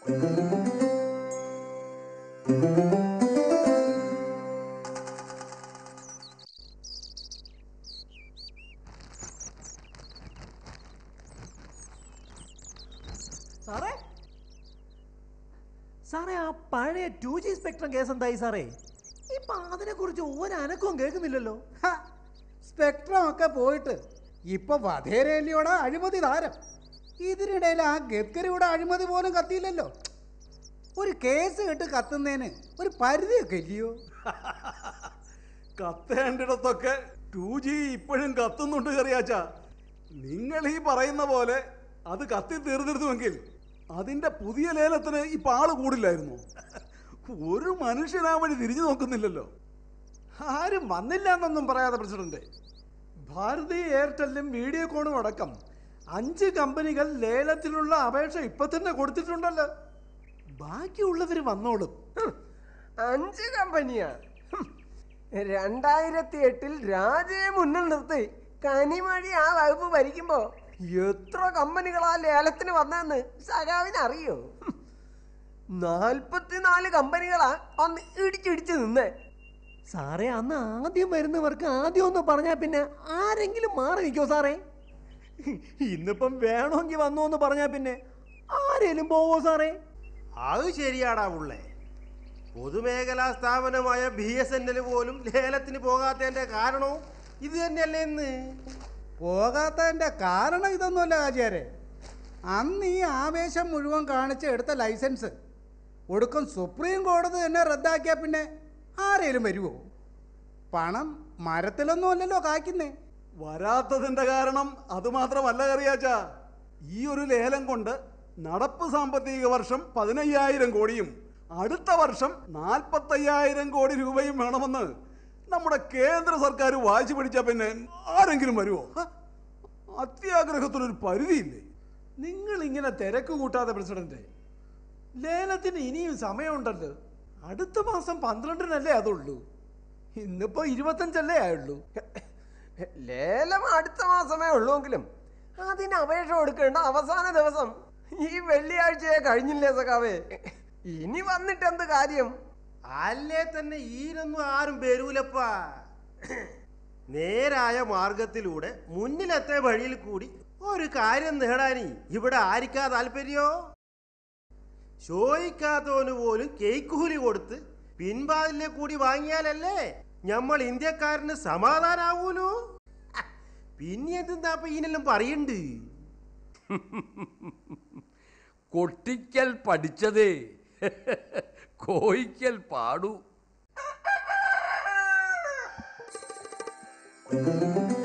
സാറേ സാറേ ആ പഴയ ടു ജി സ്പെക്ട്രം കേസ് എന്തായി സാറേ ഇപ്പൊ അതിനെ കുറിച്ച് ഒരനക്കവും കേൾക്കുന്നില്ലല്ലോ ഹ, സ്പെക്ട്രം ഒക്കെ പോയിട്ട് ഇപ്പൊ വധേരേലിയോടെ അഴിമതി താരം ഇതിനിടയിൽ ആ ഗഡ്കരിയുടെ അഴിമതി പോലും കത്തിയില്ലല്ലോ ഒരു കേസ് കെട്ട് കത്തുന്നതിന് ഒരു പരിധിയൊക്കെ ഇല്ലയോ കത്തേണ്ടിടത്തൊക്കെ ടു ജി ഇപ്പോഴും കത്തുന്നുണ്ട് കറിയാച്ച നിങ്ങൾ ഈ പറയുന്ന പോലെ അത് കത്തി തീർന്നിരുന്നുവെങ്കിൽ അതിന്റെ പുതിയ ലേലത്തിന് ഇപ്പൊ ആള് കൂടില്ലായിരുന്നു ഒരു മനുഷ്യൻ ആ വഴി തിരിഞ്ഞു നോക്കുന്നില്ലല്ലോ ആരും വന്നില്ല എന്നൊന്നും പറയാതെ പ്രസിഡന്റ് ഭാരതി എയർടെല്ലും വീഡിയോകോണും അടക്കം അഞ്ച് കമ്പനികൾ ലേലത്തിനുള്ള അപേക്ഷ ഇപ്പൊ തന്നെ കൊടുത്തിട്ടുണ്ടല്ലോ ബാക്കിയുള്ളവർ വന്നോളും ഹും, അഞ്ച് കമ്പനിയാ ഹും, രണ്ടായിരത്തി എട്ടിൽ രാജയെ മുന്നിൽ നിർത്തി കനിമഴി ആ വകുപ്പ് ഭരിക്കുമ്പോ എത്ര കമ്പനികളാ ലേലത്തിന് വന്നതെന്ന് സഖാവിന് അറിയോ ഹും, നാൽപ്പത്തിനാല് കമ്പനികളാ അന്ന് ഇടിച്ചിടിച്ച് നിന്നേ സാറേ അന്ന് ആദ്യം വരുന്നവർക്ക് ആദ്യം ഒന്ന് പറഞ്ഞാൽ പിന്നെ ആരെങ്കിലും മാറി നിൽക്കോ സാറേ ഇന്നിപ്പം വേണമെങ്കിൽ വന്നു എന്ന് പറഞ്ഞാൽ പിന്നെ ആരേലും പോവോ സാറേ അത് ശരിയാടാ ഉള്ളേ പൊതുമേഖലാ സ്ഥാപനമായ ബി എസ് എൻ എൽ പോലും ലേലത്തിന് പോകാത്തതിന്റെ കാരണവും ഇത് തന്നെയല്ലേ ഇന്ന് പോകാത്തതിൻ്റെ കാരണം ഇതൊന്നുമല്ല കാജിയാരെ അന്ന് ഈ ആവേശം മുഴുവൻ കാണിച്ച് എടുത്ത ലൈസൻസ് ഒടുക്കം സുപ്രീം കോടതി തന്നെ റദ്ദാക്കിയാൽ പിന്നെ ആരേലും വരുമോ പണം മരത്തിലൊന്നും അല്ലല്ലോ കായ്ക്കുന്നേ വരാത്തതിന്റെ കാരണം അത് മാത്രമല്ല കറിയാച്ച ഈ ഒരു ലേലം കൊണ്ട് നടപ്പ് സാമ്പത്തിക വർഷം പതിനയ്യായിരം കോടിയും അടുത്ത വർഷം നാൽപ്പത്തയ്യായിരം കോടി രൂപയും വേണമെന്ന് നമ്മുടെ കേന്ദ്ര സർക്കാർ വായിച്ചു പിടിച്ചാൽ പിന്നെ ആരെങ്കിലും വരുമോ ഹ? അത്യാഗ്രഹത്തിനൊരു പരിധിയില്ലേ നിങ്ങൾ ഇങ്ങനെ തിരക്ക് കൂട്ടാതെ പ്രസിഡന്റ് ലേലത്തിന് ഇനിയും സമയമുണ്ടല്ലോ അടുത്ത മാസം പന്ത്രണ്ടിനല്ലേ അതുള്ളൂ ഇന്നിപ്പോ ഇരുപത്തഞ്ചല്ലേ ആയുള്ളൂ ലേലം അടുത്ത മാസമേ ഉള്ളൂവെങ്കിലും അതിന് അപേക്ഷ കൊടുക്കേണ്ട അവസാന ദിവസം ഈ വെള്ളിയാഴ്ചയെ കഴിഞ്ഞില്ലേ സഖാവേ ഇനി വന്നിട്ട് എന്ത് കാര്യം അല്ലേ തന്നെ ഈരൊന്നും ആരും വരൂലപ്പാ നേരായ മാർഗത്തിലൂടെ മുന്നിലത്തെ വഴിയിൽ കൂടി ഒരു കാര്യം നേടാനി ഇവിടെ ആരിക്കാ താല്പര്യോ ചോദിക്കാത്തവന് പോലും കേക്കൂലി കൊടുത്ത് പിൻവാതിലെ കൂടി വാങ്ങിയാലല്ലേ നമ്മൾ ഇന്ത്യക്കാരന് സമാധാനാവൂലോ ഹ, പിന്നെ എന്തെന്നാ ഈനെല്ലാം പറയണ്ട് കൊട്ടിക്കൽ പഠിച്ചതേ കോയിക്കൽ പാടൂ ആ